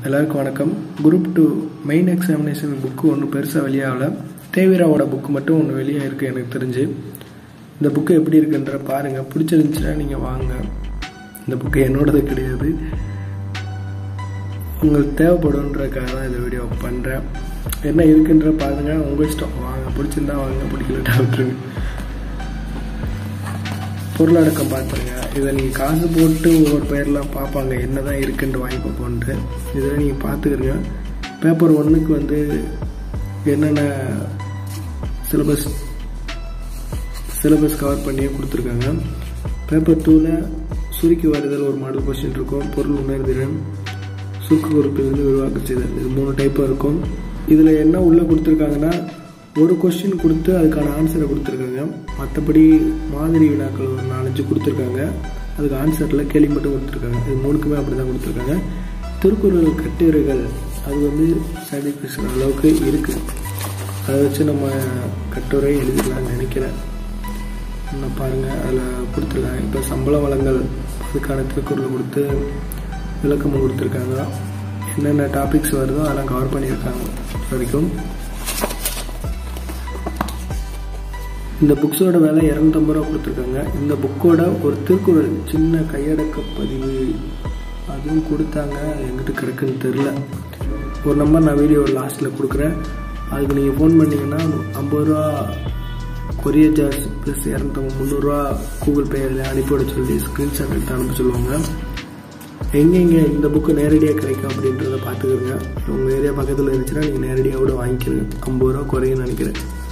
எல்லாருக்கும் வணக்கம் group two main examination book ஒன்றும் பெருசாக வெளியாகல தேவிராவோட புக்கு மட்டும் ஒன்று வெளியே இருக்குது எனக்கு தெரிஞ்சு இந்த புக்கு எப்படி இருக்குன்ற பாருங்கள் பிடிச்சிருந்துச்சுன்னா நீங்கள் வாங்க இந்த புக்கு என்னோடது கிடையாது உங்களுக்கு தேவைப்படுன்றதுக்காக தான் இந்த வீடியோ பண்ணுறேன் என்ன இருக்குன்ற பாருங்க உங்கள் இஷ்டம் வாங்க பிடிச்சிருந்தா வாங்க பிடிக்கலட்டா விட்டுருங்க பொருளடக்கம் பார்த்துருங்க இதை நீங்கள் காசு போட்டு ஒவ்வொரு பேர்லாம் பார்ப்பாங்க என்ன தான் இருக்குன்ட்டு வாங்கி பார்ப்போன்ட்டு இதில் நீங்கள் பார்த்துக்கிறங்க பேப்பர் ஒன்றுக்கு வந்து என்னென்ன சிலபஸ் சிலபஸ் கவர் பண்ணியே கொடுத்துருக்காங்க பேப்பர் டூவில் சுருக்கி வருதல் ஒரு மாடல் கொஸ்டின் இருக்கும் பொருள் உணர்திறன் சுருக்கு குறிப்பிலிருந்து விரிவாக்க செய்தல் இது மூணு டைப்பாக இருக்கும் இதில் என்ன உள்ளே கொடுத்துருக்காங்கன்னா ஒரு கொஸ்டின் கொடுத்து அதுக்கான ஆன்சரை கொடுத்துருக்காங்க மற்றபடி மாதிரி வினாக்கள் ஒரு நாலஞ்சு கொடுத்துருக்காங்க அதுக்கு ஆன்சரில் கேள்வி மட்டும் கொடுத்துருக்காங்க இது மூணுக்குமே அப்படி தான் கொடுத்துருக்காங்க திருக்குறள் கட்டுரைகள் அது வந்து சாட்டிஸ்ஃபேக்ஷன் அளவுக்கு இருக்குது அதை வச்சு நம்ம கட்டுரை எழுதிடலாம்னு நினைக்கிறேன் இன்னும் பாருங்கள் அதில் கொடுத்துருக்காங்க இப்போ சம்பள வளங்கள் அதுக்கான திருக்குறள் கொடுத்து விளக்கமும் கொடுத்துருக்காங்க என்னென்ன டாபிக்ஸ் வருதோ அதெல்லாம் கவர் பண்ணியிருக்காங்க வரைக்கும் இந்த புக்ஸோட விலை இரநூத்தம்பது ரூபா கொடுத்துருக்காங்க இந்த புக்கோட ஒரு திருக்குறள் சின்ன கையடக்க பதிவு அதுவும் கொடுத்தாங்க எங்கிட்ட கிடக்குன்னு தெரில ஒரு நம்பர் நான் வீடியோ லாஸ்ட்டில் கொடுக்குறேன் அதுக்கு நீங்கள் ஃபோன் பண்ணிங்கன்னா ஐம்பது ரூபா கொரியர் சார்ஜ் ப்ளஸ் இரநூத்தம்பது முந்நூறுரூவா கூகுள் பே அதில் அனுப்பிவிட சொல்லி ஸ்க்ரீன்ஷாட் எடுத்து அனுப்ப சொல்லுவாங்க எங்கெங்கே இந்த புக்கு நேரடியாக கிடைக்கும் அப்படின்றத பார்த்துக்கோங்க உங்கள் ஏரியா பக்கத்தில் இருந்துச்சுன்னா நீங்கள் நேரடியாக கூட வாங்கிக்கிறீங்க ஐம்பது ரூபா குறையுன்னு நினைக்கிறேன்